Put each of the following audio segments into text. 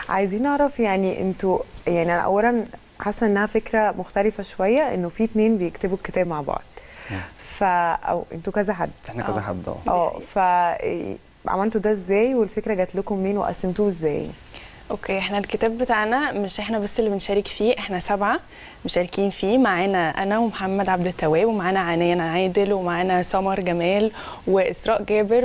عايزين نعرف يعني انتوا يعني انا اولا حاسه انها فكره مختلفه شويه انه في اتنين بيكتبوا الكتاب مع بعض ف او انتوا كذا حد احنا كذا حد اه اه ف عملتوا ده ازاي والفكره جات لكم منين وقسمتوه ازاي اوكي احنا الكتاب بتاعنا مش احنا بس اللي بنشارك فيه احنا سبعه مشاركين فيه معانا انا ومحمد عبد التواب ومعانا عنان عادل ومعانا سمر جمال واسراء جابر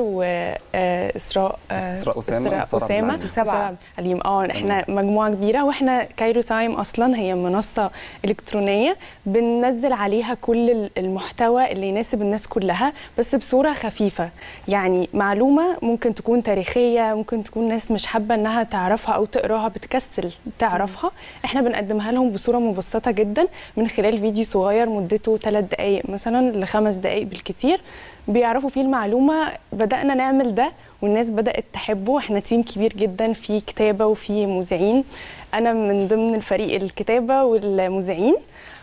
واسراء إسراء أسامة وسارة عبد اسامه العليم. وسارة عبد العليم اه احنا مجموعه كبيره واحنا كايرو تايم اصلا هي منصه الكترونيه بننزل عليها كل المحتوى اللي يناسب الناس كلها بس بصوره خفيفه يعني معلومه ممكن تكون تاريخيه ممكن تكون ناس مش حابه انها تعرفها او تقراها بتكسل تعرفها احنا بنقدمها لهم بصوره مبسطه جدا من خلال فيديو صغير مدته 3 دقائق مثلا لخمس دقائق بالكتير بيعرفوا فيه المعلومه بدانا نعمل ده والناس بدات تحبه احنا تيم كبير جدا في كتابه وفي مذيعين انا من ضمن الفريق الكتابه والمذيعين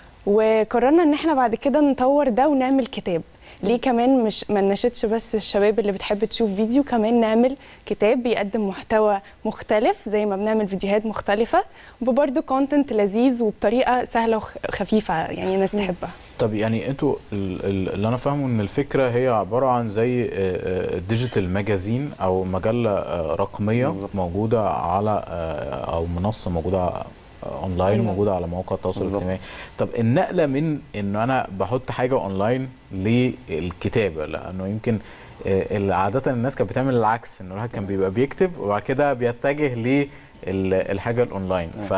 وقررنا ان احنا بعد كده نطور ده ونعمل كتاب ليه كمان مش ما نناشدش بس الشباب اللي بتحب تشوف فيديو كمان نعمل كتاب بيقدم محتوى مختلف زي ما بنعمل فيديوهات مختلفة وبرده كونتنت لذيذ وبطريقة سهلة وخفيفة يعني الناس تحبها طب يعني انتوا ال- ال- اللي انا فاهمه ان الفكره هي عباره عن زي ديجيتال ماجازين او مجله آه، رقميه بالظبط. موجوده على آه، او منصه موجوده آه، اونلاين أيوة. موجوده على مواقع التواصل بالظبط. الاجتماعي طب النقله من ان انا بحط حاجه اونلاين للكتابه لانه يمكن آه، عاده الناس كانت بتعمل العكس انه الواحد كان بيبقى بيكتب وبعد كده بيتجه للحاجه الاونلاين ف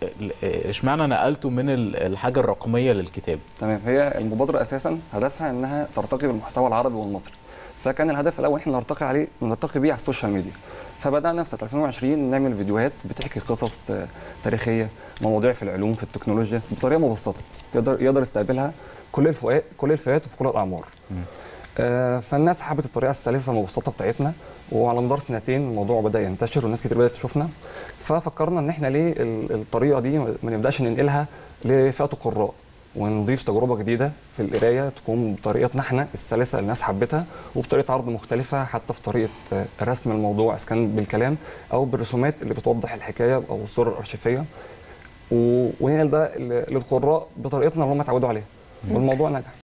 اشمعنى نقلته من ال- الحاجه الرقميه للكتاب تمام هي المبادره اساسا هدفها انها ترتقي بالمحتوى العربي والمصري فكان الهدف الاول احنا نرتقي عليه نرتقي بيه على السوشيال ميديا فبدانا في سنه 2020 نعمل فيديوهات بتحكي قصص آه، تاريخيه مواضيع في العلوم في التكنولوجيا بطريقه مبسطه يقدر يقدر يستقبلها كل الفئات كل الفئات وفي كل الاعمار آه، فالناس حبت الطريقه السلسه المبسطه بتاعتنا وعلى مدار سنتين الموضوع بدا ينتشر والناس كتير بدات تشوفنا ففكرنا ان احنا ليه ال- الطريقه دي ما نبداش ننقلها لفئه القراء ونضيف تجربه جديده في القرايه تكون بطريقتنا احنا السلسه اللي الناس حبتها وبطريقه عرض مختلفه حتى في طريقه آه، رسم الموضوع اذا كان بالكلام او بالرسومات اللي بتوضح الحكايه او الصور الارشيفيه و- وننقل ده ل- للقراء بطريقتنا اللي هم اتعودوا عليها والموضوع نجح